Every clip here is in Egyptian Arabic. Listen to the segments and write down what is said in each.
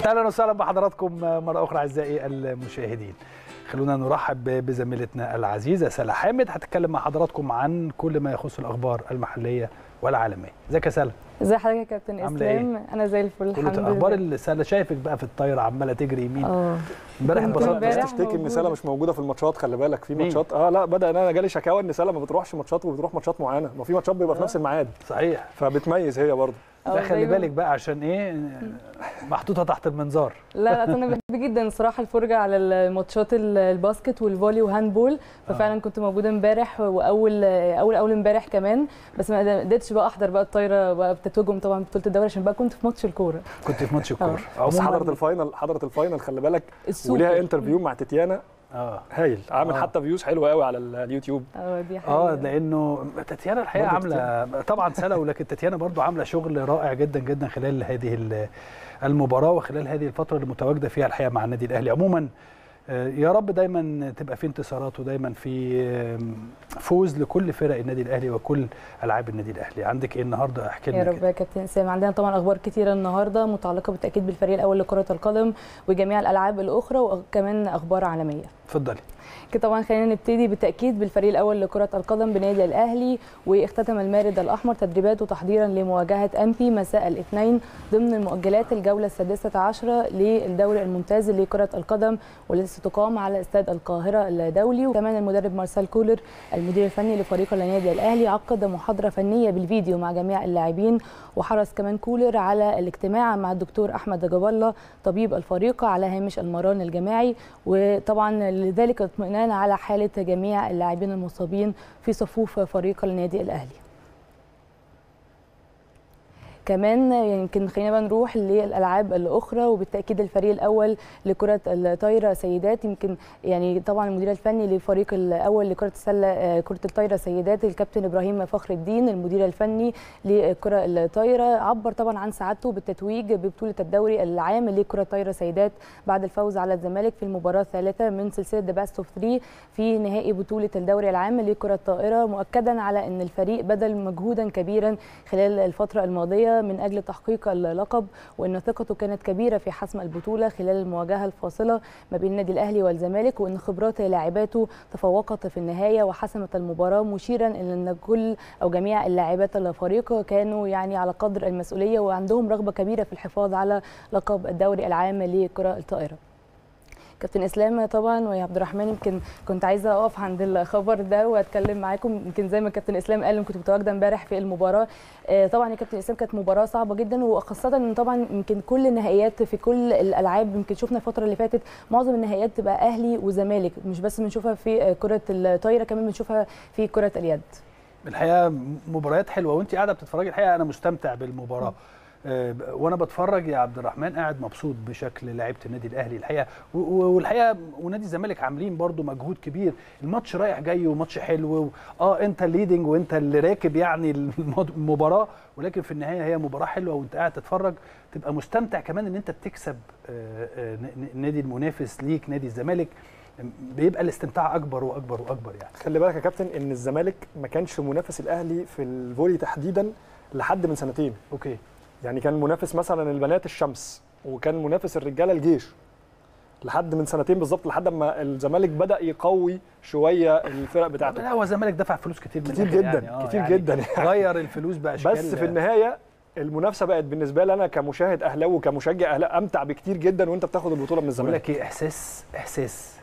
اهلا وسهلا بحضراتكم مره اخرى اعزائي المشاهدين خلونا نرحب بزميلتنا العزيزه سلا حامد هتتكلم مع حضراتكم عن كل ما يخص الاخبار المحليه والعالميه ازيك يا سلا ازي حضرتك يا كابتن عاملة اسلام انا زي الفل كل الحمد اخبار لله السله شايفك بقى في الطايره عماله تجري يمين اه امبارح كنت اتبسطت امبارح الناس تشتكي ان موجودة. سلا مش موجوده في الماتشات خلي بالك في مين؟ ماتشات اه لا بدا انا جالي شكاوى ان سلا ما بتروحش ماتشات وبتروح ماتشات معينه ما في ماتشات بيبقى في نفس الميعاد صحيح فبتميز هي برضه آه، ده خلي دايماً. بالك بقى عشان ايه محطوطه تحت المنظار لا لا انا بحب جدا الصراحه الفرجه على الماتشات ال- الباسكت والفولي وهاندبول ففعلا كنت موجوده امبارح واول اول اول امبارح كمان بس ما قدرتش بقى احضر بقى الطايره بقى بتتوجهم طبعا بطوله الدوري عشان بقى كنت في ماتش الكوره كنت في ماتش الكوره بس حضرت الفاينل حضرت الفاينل خلي بالك السوبر وليها انترفيو مع تتيانا اه هايل عامل آه. حتى فيوز حلوه قوي على اليوتيوب اه دي حاجه اه لانه تاتيانا الحقيقه برضه عامله طبعا سلا ولكن تاتيانا برضو عامله شغل رائع جدا جدا خلال هذه ال- المباراه وخلال هذه الفتره اللي متواجده فيها الحقيقه مع النادي الاهلي عموما آه، يا رب دايما تبقى في انتصارات ودايما في آم، فوز لكل فرق النادي الاهلي وكل العاب النادي الاهلي عندك ايه النهارده احكي يا لنا رب كده يا كابتن اسلام عندنا طبعا اخبار كتيره النهارده متعلقه بالتاكيد بالفريق الاول لكره القدم وجميع الالعاب الاخرى وكمان اخبار عالميه اتفضلي كده طبعا خلينا نبتدي بالتاكيد بالفريق الاول لكره القدم بنادي الاهلي واختتم المارد الاحمر تدريباته تحضيرا لمواجهه امبي مساء الاثنين ضمن مؤجلات الجوله السادسه عشره للدوري الممتاز لكره القدم والتي ستقام على استاد القاهره الدولي وكمان المدرب مارسيل كولر المدير الفني لفريق النادي الاهلي عقد محاضره فنيه بالفيديو مع جميع اللاعبين وحرص كمان كولر على الاجتماع مع الدكتور احمد جاب الله طبيب الفريق على هامش المران الجماعي وطبعا لذلك اطمئنان على حاله جميع اللاعبين المصابين في صفوف فريق النادي الاهلي كمان يمكن خلينا بقى نروح للالعاب الاخرى وبالتاكيد الفريق الاول لكره الطايره سيدات يمكن يعني طبعا المدير الفني للفريق الاول لكره السله آه، كره الطايره سيدات الكابتن ابراهيم فخر الدين المدير الفني لكره الطايره عبر طبعا عن سعادته بالتتويج ببطوله الدوري العام لكره الطايره سيدات بعد الفوز على الزمالك في المباراه الثالثه من سلسله ذا باست اوف 3 في نهائي بطوله الدوري العام لكره الطائره مؤكدا على ان الفريق بذل مجهودا كبيرا خلال الفتره الماضيه من اجل تحقيق اللقب وان ثقته كانت كبيره في حسم البطوله خلال المواجهه الفاصله ما بين النادي الاهلي والزمالك وان خبرات لاعباته تفوقت في النهايه وحسمت المباراه مشيرا الى ان كل او جميع اللاعبات الفريق كانوا يعني على قدر المسؤوليه وعندهم رغبه كبيره في الحفاظ على لقب الدوري العام لكره الطائره كابتن اسلام طبعا ويا عبد الرحمن يمكن كنت عايزه اقف عند الخبر ده واتكلم معاكم يمكن زي ما كابتن اسلام قال كنت متواجده امبارح في المباراه آه، طبعا يا كابتن اسلام كانت مباراه صعبه جدا وخاصه ان طبعا يمكن كل النهائيات في كل الالعاب يمكن شفنا الفتره اللي فاتت معظم النهائيات تبقى اهلي وزمالك مش بس بنشوفها في آه، كره الطايره كمان بنشوفها في كره اليد الحقيقه مباريات حلوه وانت قاعده بتتفرجي الحقيقه انا مستمتع بالمباراه آه، وانا بتفرج يا عبد الرحمن قاعد مبسوط بشكل لعيبه النادي الاهلي الحقيقه و- و- والحقيقه ونادي الزمالك عاملين برضو مجهود كبير الماتش رايح جاي وماتش حلو و- اه انت الليدنج وانت اللي راكب يعني المد- المباراه ولكن في النهايه هي مباراه حلوه وانت قاعد تتفرج تبقى مستمتع كمان ان انت بتكسب آه، آه، ن- ن- نادي المنافس ليك نادي الزمالك بيبقى الاستمتاع اكبر واكبر واكبر يعني خلي بالك يا كابتن ان الزمالك ما كانش منافس الاهلي في الفولي تحديدا لحد من سنتين اوكي يعني كان منافس مثلا البنات الشمس وكان منافس الرجاله الجيش لحد من سنتين بالظبط لحد ما الزمالك بدا يقوي شويه الفرق بتاعته لا هو الزمالك دفع فلوس كتير من كتير الآخر جدا يعني. آه، كتير يعني جدا يعني. غير الفلوس باشكال بس في النهايه المنافسه بقت بالنسبه لي انا كمشاهد اهلاوي وكمشجع اهلاوي امتع بكتير جدا وانت بتاخد البطوله من بقول الزمالك لك ايه احساس احساس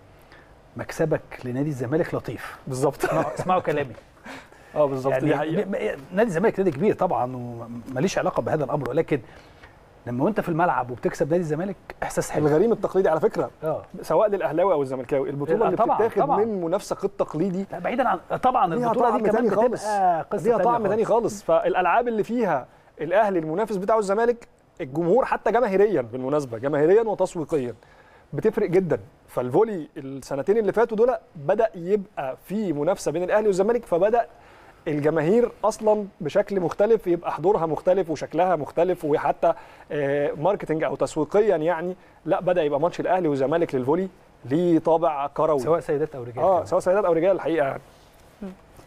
مكسبك لنادي الزمالك لطيف بالظبط اسمعوا, اسمعوا كلامي اه بالظبط يعني دي حقيقه م- م- نادي الزمالك نادي كبير طبعا وماليش علاقه بهذا الامر ولكن لما وانت في الملعب وبتكسب نادي الزمالك احساس حلو الغريم التقليدي على فكره اه سواء للاهلاوي او الزملكاوي البطوله لا، اللي طبعاً، بتتاخد طبعاً. من منافسك التقليدي لا بعيدا عن طبعا ليها البطوله طعم دي كمان تاني خالص. بتبقى قصه ليها تانية طعم تاني خالص فالالعاب اللي فيها الاهلي المنافس بتاعه الزمالك الجمهور حتى جماهيريا بالمناسبه جماهيريا وتسويقيا بتفرق جدا فالفولي السنتين اللي فاتوا دول بدا يبقى في منافسه بين الاهلي والزمالك فبدا الجماهير اصلا بشكل مختلف يبقى حضورها مختلف وشكلها مختلف وحتى آه، ماركتنج او تسويقيا يعني لا بدا يبقى ماتش الاهلي والزمالك للفولي ليه طابع كروي سواء سيدات او رجال اه كمان. سواء سيدات او رجال الحقيقه يعني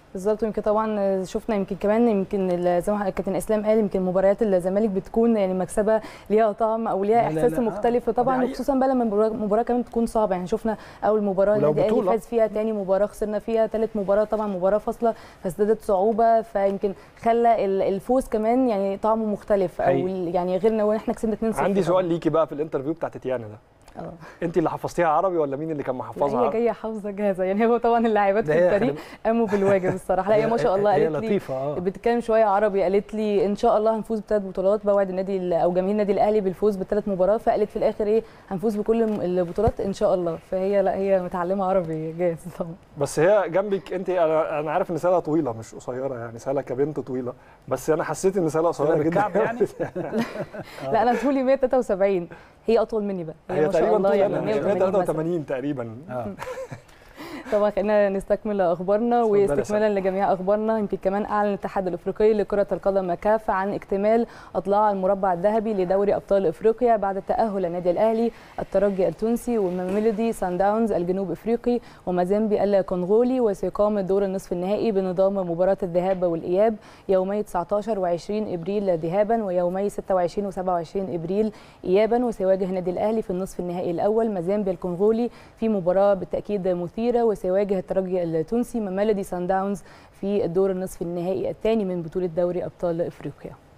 بالظبط يمكن طبعا شفنا يمكن كمان يمكن ال- زي ما كابتن اسلام قال يمكن مباريات الزمالك بتكون يعني مكسبه ليها طعم او ليها لا لا احساس لا، مختلف آه، طبعا دي حقيقة. وخصوصا بقى لما المباراه مباراة كمان تكون صعبه يعني شفنا اول مباراه ولو النادي الاهلي بطولة. فاز فيها تاني مباراه خسرنا فيها ثالث مباراه طبعا مباراه فاصله فازدادت صعوبه فيمكن خلى ال- الفوز كمان يعني طعمه مختلف او حقيقي. ال- يعني غير ان احنا كسبنا 2-0 عندي طبعاً. سؤال ليكي بقى في الانترفيو بتاع تيتيانا ده اه انت اللي حفظتيها عربي ولا مين اللي كان لا، محفظها هي عربي؟ جايه حافظه جاهزه يعني هو طبعا اللاعبات ده في هي الفريق قاموا بالواجب الصراحه لا هي ما شاء الله هي قالت لي لطيفه اه بتتكلم شويه عربي قالت لي ان شاء الله هنفوز بثلاث بطولات بوعد النادي ال- او جماهير النادي الاهلي بالفوز بثلاث مباريات فقالت في الاخر ايه هنفوز بكل الم- البطولات ان شاء الله فهي لا هي متعلمه عربي جاهز طبعا بس هي جنبك انت انا انا عارف ان سالة طويله مش قصيره يعني سالة كبنت طويله بس انا حسيت ان سالة قصيره جدا بالكعب يعني لا انا طولي 173 هي اطول مني بقى هي ما شاء تقريبا الله طول يعني انا 180 مثلاً. 83 تقريبا اه طبعا خلينا نستكمل اخبارنا اتفضلي يا واستكمالا لجميع اخبارنا يمكن كمان اعلن الاتحاد الافريقي لكره القدم كاف عن اكتمال اطلاع المربع الذهبي لدوري ابطال افريقيا بعد تاهل النادي الاهلي الترجي التونسي وميلودي سان داونز الجنوب افريقي ومازيمبي الكونغولي وسيقام دور النصف النهائي بنظام مباراه الذهاب والاياب يومي 19 و20 ابريل ذهابا ويومي 26 و27 ابريل ايابا وسيواجه النادي الاهلي في النصف النهائي الاول مازيمبي الكونغولي في مباراه بالتاكيد مثيره وسيواجه الترجي التونسي ميلودي سان داونز في الدور النصف النهائي الثاني من بطوله دوري ابطال افريقيا